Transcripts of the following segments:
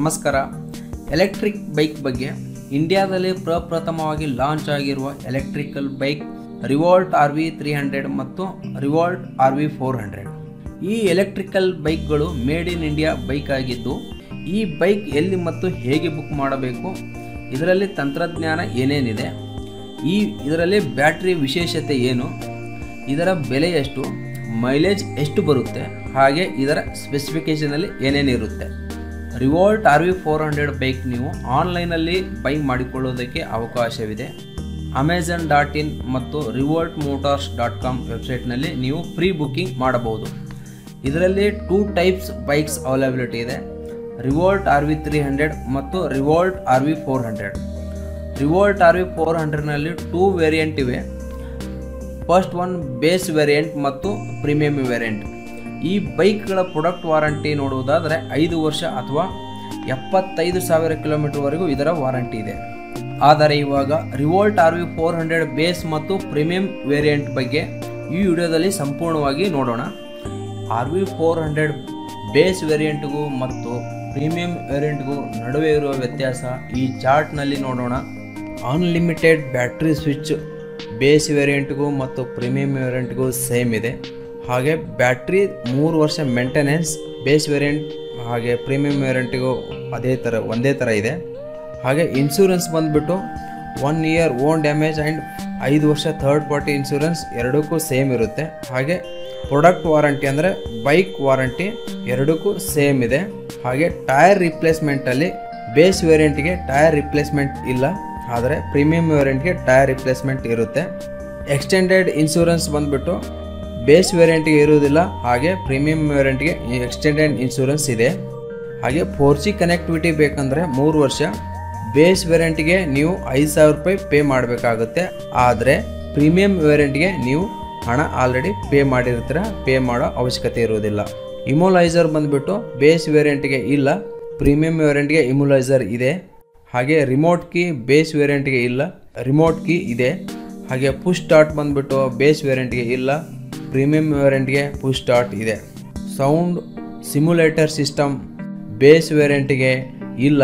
ನಮಸ್ಕಾರ electric bike ಬಗ್ಗೆ ಇಂಡಿಯಾದಲ್ಲಿ ಪ್ರಪ್ರಥಮವಾಗಿ ಲಾಂಚ್ ಆಗಿರುವ electrical bike Revolt R V three hundred ಮತ್ತು Revolt R V four hundred ಈ ಎಲೆಕ್ಟ್ರಿಕಲ್ ಬೈಕ್ಗಳು ಮೇಡ್ ಇನ್ ಇಂಡಿಯಾ ಬೈಕ್ ಆಗಿದ್ದು ಈ ಬೈಕ್ ಎಲ್ಲಿ ಮತ್ತು ಹೇಗೆ ಬುಕ್ ಮಾಡಬೇಕು ಇದರಲ್ಲಿ ತಂತ್ರಜ್ಞಾನ ಏನೇನಿದೆ ಈ ಇದರಲ್ಲಿ ಬ್ಯಾಟ್ರಿ ವಿಶೇಷತೆ ಏನು ಇದರ ಬೆಲೆ ಎಷ್ಟು ಮೈಲೇಜ್ ಎಷ್ಟು ಬರುತ್ತೆ ಹಾಗೆ ಇದರ ಸ್ಪೆಸಿಫಿಕೇಷನಲ್ಲಿ ಏನೇನಿರುತ್ತೆ Revolt R V four hundred bike ನೀವು ಆನ್ಲೈನಲ್ಲಿ ಬೈ ಮಾಡಿಕೊಳ್ಳೋದಕ್ಕೆ ಅವಕಾಶವಿದೆ ಅಮೆಝಾನ್ ಡಾಟ್ ಇನ್ ಮತ್ತು ರಿವಾಲ್ಟ್ ಮೋಟಾರ್ಸ್ ಡಾಟ್ ಕಾಮ್ ವೆಬ್ಸೈಟ್ನಲ್ಲಿ ನೀವು ಪ್ರೀ ಬುಕ್ಕಿಂಗ್ ಮಾಡಬಹುದು ಇದರಲ್ಲಿ ಟೂ ಟೈಪ್ಸ್ ಬೈಕ್ಸ್ ಅವೈಲಬಿಲಿಟಿ ಇದೆ Revolt R V three hundred ಮತ್ತು Revolt R V four hundred Revolt R V four ಹಂಡ್ರೆಡ್ನಲ್ಲಿ ಟೂ ವೇರಿಯಂಟ್ ಇವೆ ಫಸ್ಟ್ ಒನ್ ಬೇಸ್ ವೇರಿಯಂಟ್ ಮತ್ತು ಪ್ರೀಮಿಯಂ ವೇರಿಯಂಟ್ ಈ ಬೈಕ್ಗಳ ಪ್ರಾಡಕ್ಟ್ ವಾರಂಟಿ ನೋಡುವುದಾದರೆ ಐದು ವರ್ಷ ಅಥವಾ ಎಪ್ಪತ್ತೈದು ಸಾವಿರ ಕಿಲೋಮೀಟರ್ವರೆಗೂ ಇದರ ವಾರಂಟಿ ಇದೆ ಆದರೆ ಇವಾಗ Revolt R V four hundred base ಮತ್ತು ಪ್ರೀಮಿಯಂ ವೇರಿಯಂಟ್ ಬಗ್ಗೆ ಈ ವಿಡಿಯೋದಲ್ಲಿ ಸಂಪೂರ್ಣವಾಗಿ ನೋಡೋಣ R V four hundred base ವೇರಿಯಂಟ್ಗೂ ಮತ್ತು ಪ್ರೀಮಿಯಂ ವೇರಿಯಂಟ್ಗೂ ನಡುವೆ ಇರುವ ವ್ಯತ್ಯಾಸ ಈ ಚಾರ್ಟ್ನಲ್ಲಿ ನೋಡೋಣ ಅನ್ಲಿಮಿಟೆಡ್ ಬ್ಯಾಟ್ರಿ ಸ್ವಿಚ್ ಬೇಸ್ ವೇರಿಯಂಟ್ಗೂ ಮತ್ತು ಪ್ರೀಮಿಯಂ ವೇರಿಯಂಟ್ಗೂ ಸೇಮ್ ಇದೆ ಹಾಗೆ ಬ್ಯಾಟ್ರಿ ಮೂರು ವರ್ಷ ಮೇಂಟೆನೆನ್ಸ್ ಬೇಸ್ ವೇರಿಯಂಟ್ ಹಾಗೆ ಪ್ರೀಮಿಯಂ ವೇರಿಯಂಟಿಗೂ ಅದೇ ಥರ ಒಂದೇ ಥರ ಇದೆ ಹಾಗೆ ಇನ್ಶೂರೆನ್ಸ್ ಬಂದುಬಿಟ್ಟು one year own damage and ಐದು ವರ್ಷ ಥರ್ಡ್ ಪಾರ್ಟಿ ಇನ್ಶೂರೆನ್ಸ್ ಎರಡಕ್ಕೂ ಸೇಮ್ ಇರುತ್ತೆ ಹಾಗೆ ಪ್ರಾಡಕ್ಟ್ ವಾರಂಟಿ ಅಂದರೆ ಬೈಕ್ ವಾರಂಟಿ ಎರಡಕ್ಕೂ ಸೇಮ್ ಇದೆ ಹಾಗೆ ಟೈರ್ ರಿಪ್ಲೇಸ್ಮೆಂಟಲ್ಲಿ ಬೇಸ್ ವೇರಿಯಂಟ್ಗೆ ಟೈರ್ ರಿಪ್ಲೇಸ್ಮೆಂಟ್ ಇಲ್ಲ ಆದರೆ ಪ್ರೀಮಿಯಂ ವೇರಿಯಂಟ್ಗೆ ಟೈರ್ ರಿಪ್ಲೇಸ್ಮೆಂಟ್ ಇರುತ್ತೆ ಎಕ್ಸ್ಟೆಂಡೆಡ್ ಇನ್ಶೂರೆನ್ಸ್ ಬಂದುಬಿಟ್ಟು ಬೇಸ್ ವೇರಿಯಂಟ್ಗೆ ಇರುವುದಿಲ್ಲ ಹಾಗೆ ಪ್ರೀಮಿಯಂ ವೇರಿಯಂಟ್ಗೆ ಎಕ್ಸ್ಟೆಂಡೆಡ್ ಇನ್ಶೂರೆನ್ಸ್ ಇದೆ ಹಾಗೆ ಫೋರ್ ಜಿ ಕನೆಕ್ಟಿವಿಟಿ ಬೇಕಂದರೆ ಮೂರು ವರ್ಷ ಬೇಸ್ ವೇರಿಯಂಟ್ಗೆ ನೀವು ಐದು ಸಾವಿರ ರೂಪಾಯಿ ಪೇ ಮಾಡಬೇಕಾಗುತ್ತೆ ಆದರೆ ಪ್ರೀಮಿಯಂ ವೇರಿಯಂಟ್ಗೆ ನೀವು ಹಣ ಆಲ್ರೆಡಿ ಪೇ ಮಾಡಿರ್ತೀರ ಪೇ ಮಾಡೋ ಅವಶ್ಯಕತೆ ಇರುವುದಿಲ್ಲ ಇಮೋಲೈಸರ್ ಬಂದುಬಿಟ್ಟು ಬೇಸ್ ವೇರಿಯಂಟ್ಗೆ ಇಲ್ಲ ಪ್ರೀಮಿಯಂ ವೇರಿಯಂಟ್ಗೆ ಇಮೋಲೈಸರ್ ಇದೆ ಹಾಗೆ ರಿಮೋಟ್ ಕೀ ಬೇಸ್ ವೇರಿಯಂಟ್ಗೆ ಇಲ್ಲ ರಿಮೋಟ್ ಕೀ ಇದೆ ಹಾಗೆ ಪುಷ್ ಸ್ಟಾರ್ಟ್ ಬಂದುಬಿಟ್ಟು ಬೇಸ್ ವೇರಿಯಂಟ್ಗೆ ಇಲ್ಲ ಪ್ರೀಮಿಯಂ ವೇರಿಯಂಟ್ಗೆ ಪುಷ್ ಸ್ಟಾರ್ಟ್ ಇದೆ ಸೌಂಡ್ ಸಿಮ್ಯುಲೇಟರ್ ಸಿಸ್ಟಮ್ ಬೇಸ್ ವೇರಿಯಂಟ್ಗೆ ಇಲ್ಲ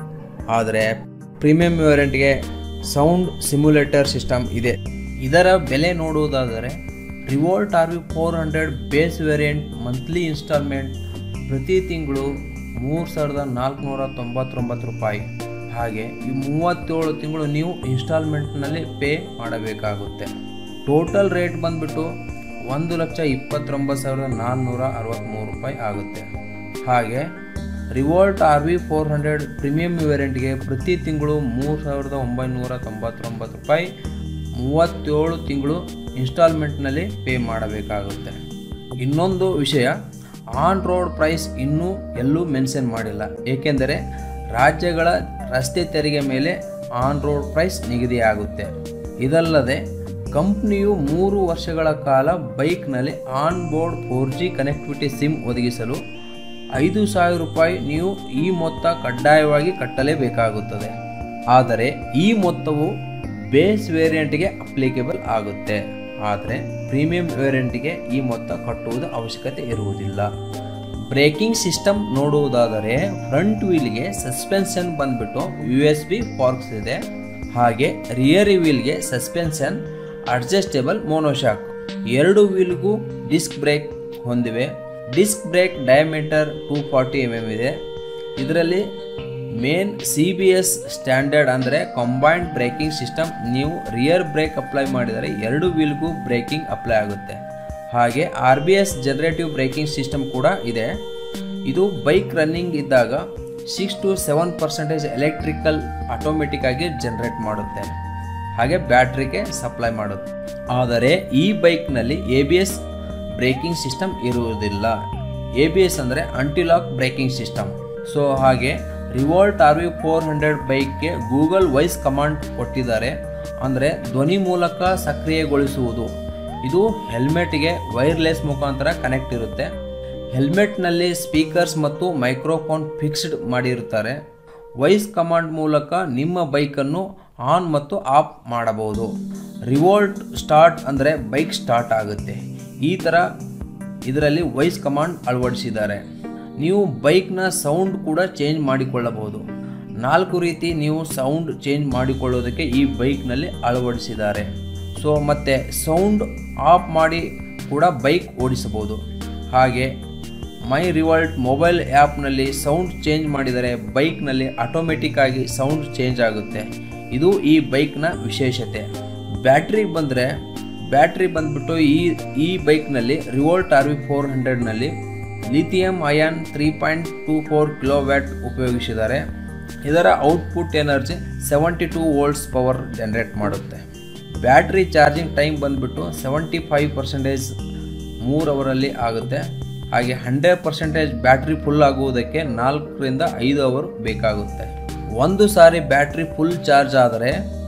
ಆದರೆ ಪ್ರೀಮಿಯಂ ವೇರಿಯಂಟ್ಗೆ ಸೌಂಡ್ ಸಿಮ್ಯುಲೇಟರ್ ಸಿಸ್ಟಮ್ ಇದೆ ಇದರ ಬೆಲೆ ನೋಡುವುದಾದರೆ Revolt R V four hundred base variant monthly instalment ಪ್ರತಿ ತಿಂಗಳು ಮೂರು ಸಾವಿರದ ನಾಲ್ಕುನೂರ ತೊಂಬತ್ತೊಂಬತ್ತು ರೂಪಾಯಿ ಹಾಗೆ ಈ ಮೂವತ್ತೇಳು ತಿಂಗಳು ನೀವು ಇನ್ಸ್ಟಾಲ್ಮೆಂಟ್ನಲ್ಲಿ ಪೇ ಮಾಡಬೇಕಾಗುತ್ತೆ ಟೋಟಲ್ ರೇಟ್ ಬಂದುಬಿಟ್ಟು ಒಂದು ಲಕ್ಷ ಇಪ್ಪತ್ತೊಂಬತ್ತು ಸಾವಿರದ ನಾನ್ನೂರ ಅರವತ್ತ್ಮೂರು ರೂಪಾಯಿ ಆಗುತ್ತೆ ಹಾಗೆ Revolt R V four hundred premium ವೇರಿಯಂಟ್ಗೆ ಪ್ರತಿ ತಿಂಗಳು ಮೂರು ಸಾವಿರದ ಒಂಬೈನೂರ ತೊಂಬತ್ತೊಂಬತ್ತು ರೂಪಾಯಿ ಮೂವತ್ತೇಳು ತಿಂಗಳು ಇನ್ಸ್ಟಾಲ್ಮೆಂಟ್ನಲ್ಲಿ ಪೇ ಮಾಡಬೇಕಾಗುತ್ತೆ ಇನ್ನೊಂದು ವಿಷಯ ಆನ್ ರೋಡ್ ಪ್ರೈಸ್ ಇನ್ನೂ ಎಲ್ಲೂ ಮೆನ್ಷನ್ ಮಾಡಿಲ್ಲ ಏಕೆಂದರೆ ರಾಜ್ಯಗಳ ರಸ್ತೆ ತೆರಿಗೆ ಮೇಲೆ ಆನ್ ರೋಡ್ ಪ್ರೈಸ್ ನಿಗದಿಯಾಗುತ್ತೆ ಇದಲ್ಲದೆ ಕಂಪ್ನಿಯು ಮೂರು ವರ್ಷಗಳ ಕಾಲ ಬೈಕ್ನಲ್ಲಿ on board four G connectivity SIM ಒದಗಿಸಲು ಐದು ಸಾವಿರ ರೂಪಾಯಿ ನೀವು ಈ ಮೊತ್ತ ಕಡ್ಡಾಯವಾಗಿ ಕಟ್ಟಲೇಬೇಕಾಗುತ್ತದೆ ಆದರೆ ಈ ಮೊತ್ತವು ಬೇಸ್ ವೇರಿಯಂಟ್ಗೆ ಅಪ್ಲಿಕೇಬಲ್ ಆಗುತ್ತೆ ಆದರೆ ಪ್ರೀಮಿಯಂ ವೇರಿಯಂಟ್ಗೆ ಈ ಮೊತ್ತ ಕಟ್ಟುವುದು ಅವಶ್ಯಕತೆ ಇರುವುದಿಲ್ಲ ಬ್ರೇಕಿಂಗ್ ಸಿಸ್ಟಮ್ ನೋಡುವುದಾದರೆ ಫ್ರಂಟ್ ವೀಲ್ಗೆ ಸಸ್ಪೆನ್ಷನ್ ಬಂದ್ಬಿಟ್ಟು ಯು ಎಸ್ ಬಿ ಫಾರ್ಕ್ಸ್ ಇದೆ ಹಾಗೆ ರಿಯರ್ ವೀಲ್ಗೆ ಸಸ್ಪೆನ್ಷನ್ ಅಡ್ಜಸ್ಟೇಬಲ್ ಮೋನೋಶಾಕ್ ಎರಡು ವೀಲ್ಗೂ ಡಿಸ್ಕ್ ಬ್ರೇಕ್ ಹೊಂದಿವೆ disc brake diameter two forty M M ಇದೆ ಇದರಲ್ಲಿ main C B S standard ಅಂದರೆ ಕಂಬೈನ್ಡ್ ಬ್ರೇಕಿಂಗ್ ಸಿಸ್ಟಮ್ ನೀವು ರಿಯರ್ ಬ್ರೇಕ್ ಅಪ್ಲೈ ಮಾಡಿದರೆ ಎರಡು ವೀಲ್ಗೂ ಬ್ರೇಕಿಂಗ್ ಅಪ್ಲೈ ಆಗುತ್ತೆ ಹಾಗೆ R B S generative braking system ಕೂಡ ಇದೆ ಇದು ಬೈಕ್ ರನ್ನಿಂಗ್ ಇದ್ದಾಗ six to seven percentage electrical automatic ಆಗಿ ಜನರೇಟ್ ಮಾಡುತ್ತೆ ಹಾಗೆ ಬ್ಯಾಟ್ರಿಗೆ ಸಪ್ಲೈ ಮಾಡುತ್ತೆ ಆದರೆ ಈ ಬೈಕ್ನಲ್ಲಿ A B S braking system ಇರುವುದಿಲ್ಲ ಎ ಬಿ ಎಸ್ ಅಂದರೆ ಅಂಟಿಲಾಕ್ ಬ್ರೇಕಿಂಗ್ ಸಿಸ್ಟಮ್ ಸೊ ಹಾಗೆ Revolt R V four hundred ಬೈಕ್ಗೆ ಗೂಗಲ್ ವಾಯ್ಸ್ ಕಮಾಂಡ್ ಕೊಟ್ಟಿದ್ದಾರೆ ಅಂದರೆ ಧ್ವನಿ ಮೂಲಕ ಸಕ್ರಿಯಗೊಳಿಸುವುದು ಇದು ಹೆಲ್ಮೆಟ್ಗೆ ವೈರ್ಲೆಸ್ ಮುಖಾಂತರ ಕನೆಕ್ಟ್ ಇರುತ್ತೆ ಹೆಲ್ಮೆಟ್ನಲ್ಲಿ ಸ್ಪೀಕರ್ಸ್ ಮತ್ತು ಮೈಕ್ರೋಫೋನ್ ಫಿಕ್ಸ್ಡ್ ಮಾಡಿರುತ್ತಾರೆ ವಾಯ್ಸ್ ಕಮಾಂಡ್ ಮೂಲಕ ನಿಮ್ಮ ಬೈಕನ್ನು ಆನ್ ಮತ್ತು ಆಫ್ ಮಾಡಬಹುದು ರಿವೋಲ್ಟ್ ಸ್ಟಾರ್ಟ್ ಅಂದರೆ ಬೈಕ್ ಸ್ಟಾರ್ಟ್ ಆಗುತ್ತೆ ಈ ಥರ ಇದರಲ್ಲಿ ವಾಯ್ಸ್ ಕಮಾಂಡ್ ಅಳವಡಿಸಿದ್ದಾರೆ ನೀವು ಬೈಕ್ನ ಸೌಂಡ್ ಕೂಡ ಚೇಂಜ್ ಮಾಡಿಕೊಳ್ಳಬಹುದು ನಾಲ್ಕು ರೀತಿ ನೀವು ಸೌಂಡ್ ಚೇಂಜ್ ಮಾಡಿಕೊಳ್ಳೋದಕ್ಕೆ ಈ ಬೈಕ್ನಲ್ಲಿ ಅಳವಡಿಸಿದ್ದಾರೆ ಸೊ ಮತ್ತು ಸೌಂಡ್ ಆಫ್ ಮಾಡಿ ಕೂಡ ಬೈಕ್ ಓಡಿಸಬಹುದು ಹಾಗೆ ಮೈ ರಿವಾಲ್ಟ್ ಮೊಬೈಲ್ ಆ್ಯಪ್ನಲ್ಲಿ ಸೌಂಡ್ ಚೇಂಜ್ ಮಾಡಿದರೆ ಬೈಕ್ನಲ್ಲಿ ಆಟೋಮೆಟಿಕ್ ಆಗಿ ಸೌಂಡ್ ಚೇಂಜ್ ಆಗುತ್ತೆ ಇದು ಈ ಬೈಕ್ನ ವಿಶೇಷತೆ ಬ್ಯಾಟ್ರಿ ಬಂದರೆ ಬ್ಯಾಟ್ರಿ ಬಂದ್ಬಿಟ್ಟು ಈ ಈ ಬೈಕ್ನಲ್ಲಿ ರಿವೋಲ್ಟ್ ಆರ್ ವಿ ಫೋರ್ ಹಂಡ್ರೆಡ್ನಲ್ಲಿ lithium ion three point two four kilowatt ಉಪಯೋಗಿಸಿದ್ದಾರೆ ಇದರ output energy seventy two volts power generate ಮಾಡುತ್ತೆ ಬ್ಯಾಟ್ರಿ ಚಾರ್ಜಿಂಗ್ ಟೈಮ್ ಬಂದ್ಬಿಟ್ಟು ಸೆವೆಂಟಿ ಫೈವ್ ಪರ್ಸೆಂಟೇಜ್ ಮೂರು ಅವರಲ್ಲಿ ಆಗುತ್ತೆ ಹಾಗೆ ಹಂಡ್ರೆಡ್ ಪರ್ಸೆಂಟೇಜ್ ಬ್ಯಾಟ್ರಿ ಫುಲ್ ಆಗುವುದಕ್ಕೆ ನಾಲ್ಕರಿಂದ ಐದು ಅವರ್ ಬೇಕಾಗುತ್ತೆ ಒಂದು ಸಾರಿ ಬ್ಯಾಟ್ರಿ ಫುಲ್ ಚಾರ್ಜ್ ಆದರೆ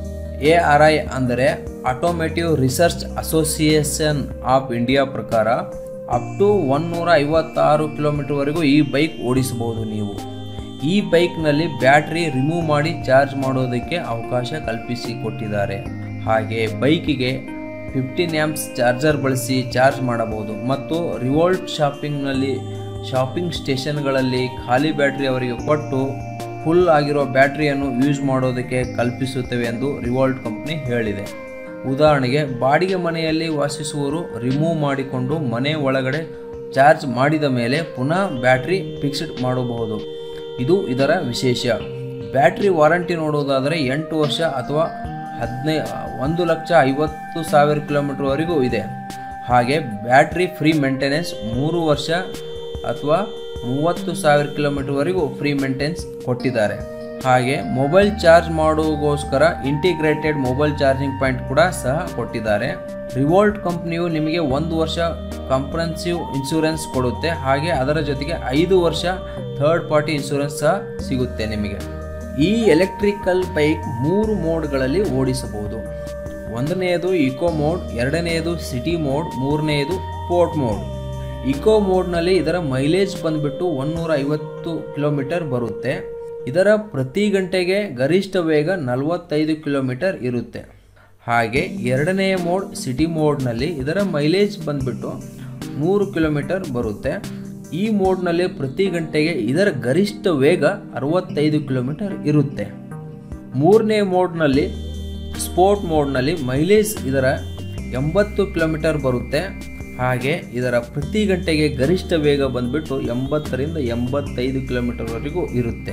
ಎ ಆರ್ ಐ ಅಂದರೆ automotive research association of India ಪ್ರಕಾರ ಅಪ್ ಟು ಒನ್ನೂರ ಐವತ್ತಾರು ಕಿಲೋಮೀಟರ್ವರೆಗೂ ಈ ಬೈಕ್ ಓಡಿಸಬಹುದು ನೀವು ಈ ಬೈಕ್ನಲ್ಲಿ ಬ್ಯಾಟ್ರಿ ರಿಮೂವ್ ಮಾಡಿ ಚಾರ್ಜ್ ಮಾಡೋದಕ್ಕೆ ಅವಕಾಶ ಕಲ್ಪಿಸಿ ಕೊಟ್ಟಿದ್ದಾರೆ ಹಾಗೆ ಬೈಕಿಗೆ ಫಿಫ್ಟೀನ್ ಆ್ಯಮ್ಸ್ ಚಾರ್ಜರ್ ಬಳಸಿ ಚಾರ್ಜ್ ಮಾಡಬಹುದು ಮತ್ತು ರಿವೋಲ್ಟ್ ಶಾಪಿಂಗ್ನಲ್ಲಿ ಶಾಪಿಂಗ್ ಸ್ಟೇಷನ್ಗಳಲ್ಲಿ ಖಾಲಿ ಬ್ಯಾಟ್ರಿ ಅವರಿಗೆ ಕೊಟ್ಟು ಫುಲ್ ಆಗಿರೋ ಬ್ಯಾಟ್ರಿಯನ್ನು ಯೂಸ್ ಮಾಡೋದಕ್ಕೆ ಕಲ್ಪಿಸುತ್ತವೆ ಎಂದು ರಿವೋಲ್ಟ್ ಕಂಪ್ನಿ ಹೇಳಿದೆ ಉದಾಹರಣೆಗೆ ಬಾಡಿಗೆ ಮನೆಯಲ್ಲಿ ವಾಸಿಸುವವರು ರಿಮೂವ್ ಮಾಡಿಕೊಂಡು ಮನೆ ಒಳಗಡೆ ಚಾರ್ಜ್ ಮಾಡಿದ ಮೇಲೆ ಪುನಃ ಬ್ಯಾಟ್ರಿ ಫಿಕ್ಸ್ಡ್ ಮಾಡಬಹುದು ಇದು ಇದರ ವಿಶೇಷ ಬ್ಯಾಟ್ರಿ ವಾರಂಟಿ ನೋಡುವುದಾದರೆ ಎಂಟು ವರ್ಷ ಅಥವಾ ಹದಿನೈ ಒಂದು ಲಕ್ಷ ಐವತ್ತು ಸಾವಿರ ಕಿಲೋಮೀಟರ್ವರೆಗೂ ಇದೆ ಹಾಗೆ ಬ್ಯಾಟ್ರಿ ಫ್ರೀ ಮೇಂಟೆನೆನ್ಸ್ ಮೂರು ವರ್ಷ ಅಥವಾ ಮೂವತ್ತು ಸಾವಿರ ಕಿಲೋಮೀಟರ್ವರೆಗೂ ಫ್ರೀ ಮೇಂಟೆನೆನ್ಸ್ ಕೊಟ್ಟಿದ್ದಾರೆ ಹಾಗೆ ಮೊಬೈಲ್ ಚಾರ್ಜ್ ಮಾಡುವಗೋಸ್ಕರ ಇಂಟಿಗ್ರೇಟೆಡ್ ಮೊಬೈಲ್ ಚಾರ್ಜಿಂಗ್ ಪಾಯಿಂಟ್ ಕೂಡ ಸಹ ಕೊಟ್ಟಿದ್ದಾರೆ ರಿವೋಲ್ಟ್ ಕಂಪ್ನಿಯು ನಿಮಗೆ ಒಂದು ವರ್ಷ ಕಾಂಪ್ರನ್ಸಿವ್ ಇನ್ಶೂರೆನ್ಸ್ ಕೊಡುತ್ತೆ ಹಾಗೆ ಅದರ ಜೊತೆಗೆ ಐದು ವರ್ಷ ಥರ್ಡ್ ಪಾರ್ಟಿ ಇನ್ಶೂರೆನ್ಸ್ ಸಹ ಸಿಗುತ್ತೆ ನಿಮಗೆ ಈ ಎಲೆಕ್ಟ್ರಿಕಲ್ ಬೈಕ್ ಮೂರು ಮೋಡ್ಗಳಲ್ಲಿ ಓಡಿಸಬಹುದು ಒಂದನೆಯದು ಇಕೋ ಮೋಡ್ ಎರಡನೆಯದು ಸಿಟಿ ಮೋಡ್ ಮೂರನೆಯದು ಸ್ಪೋರ್ಟ್ ಮೋಡ್ ಇಕೋ ಮೋಡ್ನಲ್ಲಿ ಇದರ ಮೈಲೇಜ್ ಬಂದ್ಬಿಟ್ಟು ಒನ್ನೂರ ಐವತ್ತು ಕಿಲೋಮೀಟರ್ ಬರುತ್ತೆ ಇದರ ಪ್ರತಿ ಗಂಟೆಗೆ ಗರಿಷ್ಠ ವೇಗ ನಲವತ್ತೈದು ಕಿಲೋಮೀಟರ್ ಇರುತ್ತೆ ಹಾಗೆ ಎರಡನೆಯ ಮೋಡ್ ಸಿಟಿ ಮೋಡ್ನಲ್ಲಿ ಇದರ ಮೈಲೇಜ್ ಬಂದ್ಬಿಟ್ಟು ನೂರು ಕಿಲೋಮೀಟರ್ ಬರುತ್ತೆ ಈ ಮೋಡ್ನಲ್ಲಿ ಪ್ರತಿ ಗಂಟೆಗೆ ಇದರ ಗರಿಷ್ಠ ವೇಗ ಅರವತ್ತೈದು ಕಿಲೋಮೀಟರ್ ಇರುತ್ತೆ ಮೂರನೇ ಮೋಡ್ನಲ್ಲಿ ಸ್ಪೋರ್ಟ್ ಮೋಡ್ನಲ್ಲಿ ಮೈಲೇಜ್ ಇದರ ಎಂಬತ್ತು ಕಿಲೋಮೀಟರ್ ಬರುತ್ತೆ ಹಾಗೆ ಇದರ ಪ್ರತಿ ಗಂಟೆಗೆ ಗರಿಷ್ಠ ವೇಗ ಬಂದ್ಬಿಟ್ಟು ಎಂಬತ್ತರಿಂದ ಎಂಬತ್ತೈದು ಕಿಲೋಮೀಟರ್ವರೆಗೂ ಇರುತ್ತೆ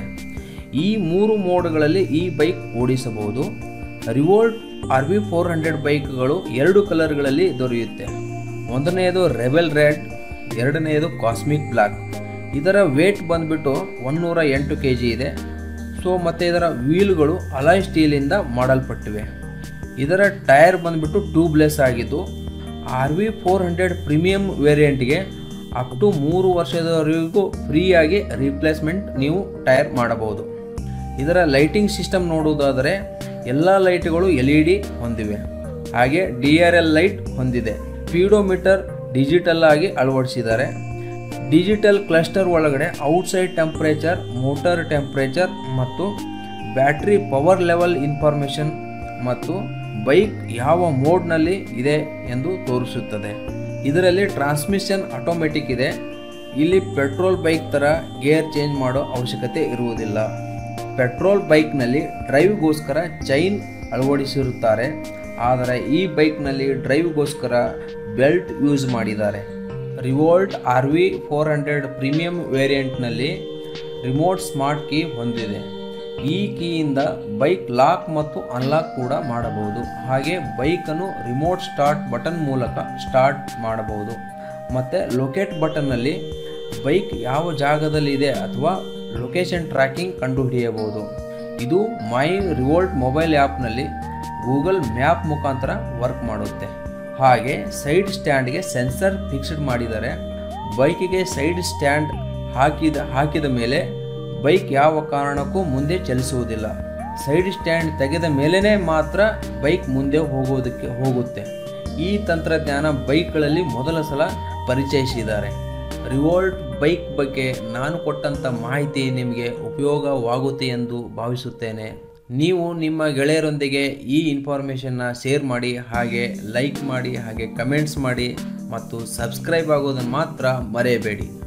ಈ ಮೂರು ಮೋಡ್ಗಳಲ್ಲಿ ಈ ಬೈಕ್ ಓಡಿಸಬಹುದು Revolt R V four hundred ಬೈಕ್ಗಳು ಎರಡು ಕಲರ್ಗಳಲ್ಲಿ ದೊರೆಯುತ್ತೆ ಒಂದನೆಯದು ರೆಬೆಲ್ ರೆಡ್ ಎರಡನೆಯದು ಕಾಸ್ಮಿಕ್ ಬ್ಲ್ಯಾಕ್ ಇದರ ವೇಟ್ ಬಂದ್ಬಿಟ್ಟು ಒನ್ನೂರ ಎಂಟು ಕೆ ಜಿ ಇದೆ ಸೊ ಮತ್ತು ಇದರ ವೀಲ್ಗಳು ಅಲಾಯ್ ಸ್ಟೀಲಿಂದ ಮಾಡಲ್ಪಟ್ಟಿವೆ ಇದರ ಟೈರ್ ಬಂದ್ಬಿಟ್ಟು ಟ್ಯೂಬ್ಲೆಸ್ ಆಗಿದ್ದು R V four hundred premium ವೇರಿಯಂಟ್ಗೆ ಅಪ್ ಟು ಮೂರು ವರ್ಷದವರೆಗೂ ಫ್ರೀಯಾಗಿ ರೀಪ್ಲೇಸ್ಮೆಂಟ್ ನೀವು ಟೈರ್ ಮಾಡಬಹುದು ಇದರ ಲೈಟಿಂಗ್ ಸಿಸ್ಟಮ್ ನೋಡುವುದಾದರೆ ಎಲ್ಲ ಲೈಟ್ಗಳು ಎಲ್ ಇ ಡಿ ಹೊಂದಿವೆ ಹಾಗೆ ಡಿ ಆರ್ ಎಲ್ ಲೈಟ್ ಹೊಂದಿದೆ ಸ್ಪೀಡೋಮೀಟರ್ ಡಿಜಿಟಲ್ ಆಗಿ ಅಳವಡಿಸಿದ್ದಾರೆ ಡಿಜಿಟಲ್ ಕ್ಲಸ್ಟರ್ ಒಳಗಡೆ ಔಟ್ಸೈಡ್ ಟೆಂಪ್ರೇಚರ್ ಮೋಟರ್ ಟೆಂಪ್ರೇಚರ್ ಮತ್ತು ಬ್ಯಾಟ್ರಿ ಪವರ್ ಲೆವೆಲ್ ಇನ್ಫಾರ್ಮೇಷನ್ ಮತ್ತು ಬೈಕ್ ಯಾವ ಮೋಡ್ನಲ್ಲಿ ಇದೆ ಎಂದು ತೋರಿಸುತ್ತದೆ ಇದರಲ್ಲಿ ಟ್ರಾನ್ಸ್ಮಿಷನ್ ಆಟೋಮೆಟಿಕ್ ಇದೆ ಇಲ್ಲಿ ಪೆಟ್ರೋಲ್ ಬೈಕ್ ಥರ ಗೇರ್ ಚೇಂಜ್ ಮಾಡೋ ಅವಶ್ಯಕತೆ ಇರುವುದಿಲ್ಲ ಪೆಟ್ರೋಲ್ ಬೈಕ್ನಲ್ಲಿ ಡ್ರೈವ್ಗೋಸ್ಕರ ಚೈನ್ ಅಳವಡಿಸಿರುತ್ತಾರೆ ಆದರೆ ಈ ಬೈಕ್ನಲ್ಲಿ ಡ್ರೈವ್ಗೋಸ್ಕರ ಬೆಲ್ಟ್ ಯೂಸ್ ಮಾಡಿದ್ದಾರೆ Revolt R V four hundred premium ವೇರಿಯಂಟ್ನಲ್ಲಿ ರಿಮೋಟ್ ಸ್ಮಾರ್ಟ್ ಕೀ ಹೊಂದಿದೆ ಈ ಕೀಯಿಂದ ಬೈಕ್ ಲಾಕ್ ಮತ್ತು ಅನ್ಲಾಕ್ ಕೂಡ ಮಾಡಬಹುದು ಹಾಗೆ ಬೈಕನ್ನು ರಿಮೋಟ್ ಸ್ಟಾರ್ಟ್ ಬಟನ್ ಮೂಲಕ ಸ್ಟಾರ್ಟ್ ಮಾಡಬಹುದು ಮತ್ತು ಲೊಕೇಟ್ ಬಟನ್ನಲ್ಲಿ ಬೈಕ್ ಯಾವ ಜಾಗದಲ್ಲಿದೆ ಅಥವಾ ಲೊಕೇಶನ್ ಟ್ರ್ಯಾಕಿಂಗ್ ಕಂಡುಹಿಡಿಯಬಹುದು ಇದು ಮೈ ರಿವೋಲ್ಟ್ ಮೊಬೈಲ್ ಆ್ಯಪ್ನಲ್ಲಿ ಗೂಗಲ್ ಮ್ಯಾಪ್ ಮುಖಾಂತರ ವರ್ಕ್ ಮಾಡುತ್ತೆ ಹಾಗೆ ಸೈಡ್ ಸ್ಟ್ಯಾಂಡ್ಗೆ ಸೆನ್ಸರ್ ಫಿಕ್ಸ್ಡ್ ಮಾಡಿದ್ದಾರೆ ಬೈಕಿಗೆ ಸೈಡ್ ಸ್ಟ್ಯಾಂಡ್ ಹಾಕಿದ ಹಾಕಿದ ಮೇಲೆ ಬೈಕ್ ಯಾವ ಕಾರಣಕ್ಕೂ ಮುಂದೆ ಚಲಿಸುವುದಿಲ್ಲ ಸೈಡ್ ಸ್ಟ್ಯಾಂಡ್ ತೆಗೆದ ಮೇಲೇ ಮಾತ್ರ ಬೈಕ್ ಮುಂದೆ ಹೋಗೋದಕ್ಕೆ ಹೋಗುತ್ತೆ ಈ ತಂತ್ರಜ್ಞಾನ ಬೈಕ್ಗಳಲ್ಲಿ ಮೊದಲ ಸಲ ಪರಿಚಯಿಸಿದ್ದಾರೆ ರಿವೋಲ್ಟ್ ಬೈಕ್ ಬಗ್ಗೆ ನಾನು ಕೊಟ್ಟಂಥ ಮಾಹಿತಿ ನಿಮಗೆ ಉಪಯೋಗವಾಗುತ್ತೆ ಎಂದು ಭಾವಿಸುತ್ತೇನೆ ನೀವು ನಿಮ್ಮ ಗೆಳೆಯರೊಂದಿಗೆ ಈ ಇನ್ಫಾರ್ಮೇಷನ್ನ ಶೇರ್ ಮಾಡಿ ಹಾಗೆ ಲೈಕ್ ಮಾಡಿ ಹಾಗೆ ಕಮೆಂಟ್ಸ್ ಮಾಡಿ ಮತ್ತು ಸಬ್ಸ್ಕ್ರೈಬ್ ಆಗೋದನ್ನು ಮಾತ್ರ ಮರೆಯಬೇಡಿ